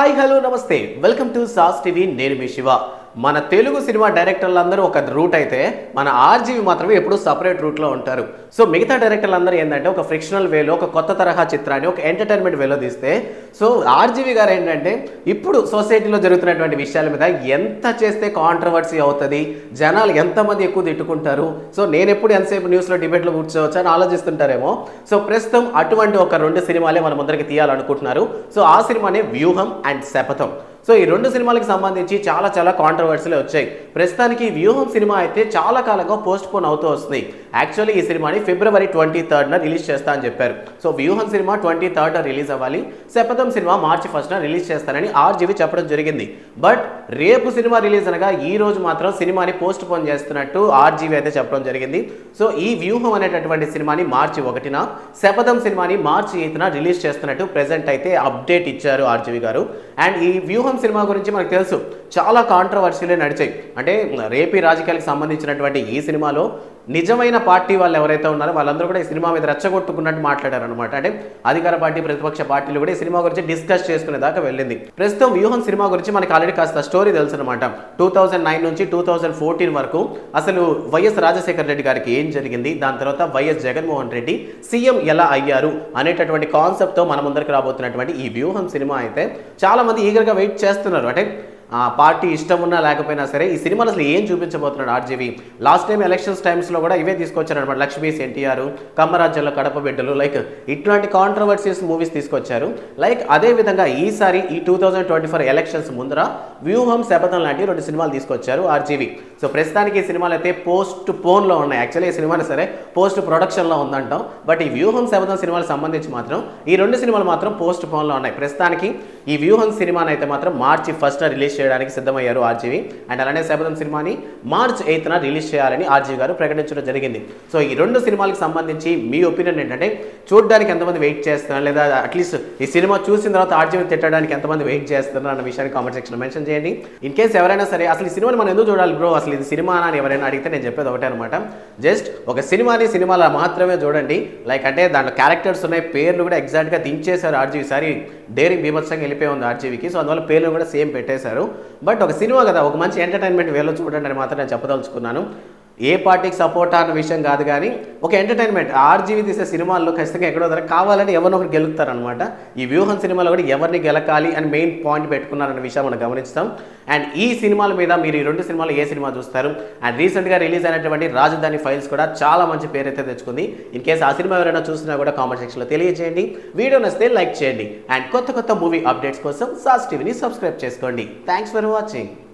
hi hello నమస్తే welcome to Saas TV నేను మీ శివ మన తెలుగు సినిమా డైరెక్టర్లు అందరూ ఒక రూట్ అయితే మన ఆర్జీవి మాత్రమే ఎప్పుడూ సపరేట్ రూట్లో ఉంటారు సో మిగతా డైరెక్టర్లు అందరూ ఏంటంటే ఒక ఫ్రిక్షనల్ వేలో ఒక కొత్త తరహా చిత్రాన్ని ఒక ఎంటర్టైన్మెంట్ వేలో తీస్తే సో ఆర్జీవి గారు ఏంటంటే ఇప్పుడు సొసైటీలో జరుగుతున్నటువంటి విషయాల మీద ఎంత చేస్తే కాంట్రవర్సీ అవుతుంది జనాలు ఎంతమంది ఎక్కువ తిట్టుకుంటారు సో నేను ఎప్పుడు ఎంతసేపు న్యూస్లో డిబేట్లో కూర్చోవచ్చు అని ఆలోచిస్తుంటారేమో సో ప్రస్తుతం అటువంటి ఒక రెండు సినిమాలే మన ముందరికి తీయాలనుకుంటున్నారు సో ఆ సినిమానే వ్యూహం అండ్ శపథం సో ఈ రెండు సినిమాలకు సంబంధించి చాలా చాలా కాంట్రవర్సీలు వచ్చాయి ప్రస్తుతానికి ఈ వ్యూహం సినిమా అయితే చాలా కాలంగా పోస్ట్ పోన్ అవుతూ వస్తుంది యాక్చువల్లీ ఈ సినిమాని ఫిబ్రవరి ట్వంటీ థర్డ్న రిలీజ్ చేస్తా అని చెప్పారు సో వ్యూహం సినిమా ట్వంటీ థర్డ్ రిలీజ్ అవ్వాలి శపథం సినిమా మార్చి ఫస్ట్న రిలీజ్ చేస్తానని ఆర్జీవి చెప్పడం జరిగింది బట్ రేపు సినిమా రిలీజ్ అనగా ఈ రోజు మాత్రం సినిమాని పోస్ట్ పోన్ చేస్తున్నట్టు ఆర్జీవి అయితే చెప్పడం జరిగింది సో ఈ వ్యూహం అనేటటువంటి సినిమాని మార్చి ఒకటిన శపథం సినిమాని మార్చి ఎయిత్న రిలీజ్ చేస్తున్నట్టు ప్రెసెంట్ అయితే అప్డేట్ ఇచ్చారు ఆర్జీవి గారు అండ్ ఈ వ్యూహం సినిమా గురించి మనకు తెలుసు చాలా కాంట్రవర్సీలే నడిచాయి అంటే రేపీ రాజకీయాలకు సంబంధించినటువంటి ఈ సినిమాలో నిజమైన పార్టీ వాళ్ళు ఎవరైతే ఉన్నారో వాళ్ళందరూ కూడా ఈ సినిమా మీద రెచ్చగొట్టుకున్నట్టు మాట్లాడారు అనమాట అంటే అధికార పార్టీ ప్రతిపక్ష పార్టీలు కూడా ఈ సినిమా గురించి డిస్కస్ చేసుకునే దాకా వెళ్ళింది ప్రస్తుతం వ్యూహం సినిమా గురించి మనకి ఆల్రెడీ కాస్త స్టోరీ తెలుసు అనమాట టూ థౌజండ్ నైన్ నుంచి టూ థౌజండ్ ఫోర్టీన్ వరకు అసలు వైఎస్ రాజశేఖర రెడ్డి గారికి ఏం జరిగింది దాని తర్వాత వైఎస్ జగన్మోహన్ రెడ్డి సీఎం ఎలా అయ్యారు అనేటటువంటి కాన్సెప్ట్తో మన ముందరికి రాబోతున్నటువంటి ఈ వ్యూహం సినిమా అయితే చాలా మంది ఈగర్గా వెయిట్ చేస్తున్నారు అంటే ఆ పార్టీ ఇష్టం ఉన్నా లేకపోయినా సరే ఈ సినిమాలో అసలు ఏం చూపించబోతున్నాడు ఆర్జీవి లాస్ట్ టైం ఎలక్షన్స్ టైమ్స్లో కూడా ఇవే తీసుకొచ్చారు అనమాట లక్ష్మీస్ ఎన్టీఆర్ కమ్మరాజ్యంలో కడప బిడ్డలు లైక్ ఇట్లాంటి కాంట్రవర్సీస్ మూవీస్ తీసుకొచ్చారు లైక్ అదే విధంగా ఈసారి ఈ two thousand twenty four elections ముందర వ్యూహం శపథం లాంటి రెండు సినిమాలు తీసుకొచ్చారు ఆర్జీవి సో ప్రస్తుతానికి ఈ సినిమాలు అయితే పోస్ట్ పోన్లో ఉన్నాయి యాక్చువల్లీ ఈ సినిమాని సరే పోస్ట్ ప్రొడక్షన్లో ఉందంటాం బట్ ఈ వ్యూహం శపథం సినిమాలకు సంబంధించి మాత్రం ఈ రెండు సినిమాలు మాత్రం పోస్ట్ పోన్లో ఉన్నాయి ప్రస్తుతానికి ఈ వ్యూహం సినిమాని అయితే మాత్రం మార్చి ఫస్ట్ రిలీజ్ చేయడానికి సిద్ధమయ్యారు ఆర్జీవి అండ్ అలానే శబదం సినిమాని మార్చ్ ఎయిత్న రిలీజ్ చేయాలని ఆర్జీవి గారు ప్రకటించడం జరిగింది సో ఈ రెండు సినిమాలకు సంబంధించి మీ ఒపీనియన్ ఏంటంటే చూడడానికి ఎంతమంది వెయిట్ చేస్తున్నారు లేదా అట్లీస్ట్ ఈ సినిమా చూసిన తర్వాత ఆర్జీవి తిట్టడానికి ఎంతమంది వెయిట్ చేస్తున్నారు అన్న విషయాన్ని కామెంట్ సెక్షన్ మెన్షన్ చేయండి ఇన్ కేస్ ఎవరైనా సరే అసలు ఈ సినిమాని మనం ఎందుకు చూడాలి బ్రో అసలు ఇది సినిమా అని ఎవరైనా అడిగితే నేను చెప్పేది ఒకటే అనమాట జస్ట్ ఒక సినిమాని సినిమాలో మాత్రమే చూడండి లైక్ అంటే దాంట్లో క్యారెక్టర్స్ ఉన్నాయి పేర్లు కూడా ఎగ్జాక్ట్గా దించేశారు ఆర్జీవి సారి డేరింగ్ బీభత్సంగా వెళ్ళిపోయి ఉంది ఆర్జీవికి సో అందువల్ల పేర్లు కూడా సేమ్ పెట్టేశారు బట్ ఒక సినిమా కదా ఒక మంచి ఎంటర్టైన్మెంట్ వేలో చూడండి అని మాత్రం నేను చెప్పదలుచుకున్నాను ఏ పార్టీకి సపోర్ట్ అన్న విషయం కాదు కానీ ఒక ఎంటర్టైన్మెంట్ ఆర్జీవి తీసే సినిమాల్లో ఖచ్చితంగా ఎక్కడో దగ్గర కావాలని ఎవరినో ఒకరు గెలుస్తారనమాట ఈ వ్యూహం సినిమాలో కూడా ఎవరిని గెలకాలి అని మెయిన్ పాయింట్ పెట్టుకున్నారన్న విషయం మనం గమనిస్తాం అండ్ ఈ సినిమాల మీద మీరు ఈ రెండు సినిమాలు ఏ సినిమా చూస్తారు అండ్ రీసెంట్గా రిలీజ్ అయినటువంటి రాజధాని ఫైల్స్ కూడా చాలా మంచి పేరు అయితే తెచ్చుకుంది ఇన్ కేసు ఆ సినిమా ఎవరైనా చూసినా కూడా కామెంట్ సెక్షన్లో తెలియజేయండి వీడియో నచ్చితే లైక్ చేయండి అండ్ కొత్త కొత్త మూవీ అప్డేట్స్ కోసం సాస్ టీవీని సబ్స్క్రైబ్ చేసుకోండి థ్యాంక్స్ ఫర్ వాచింగ్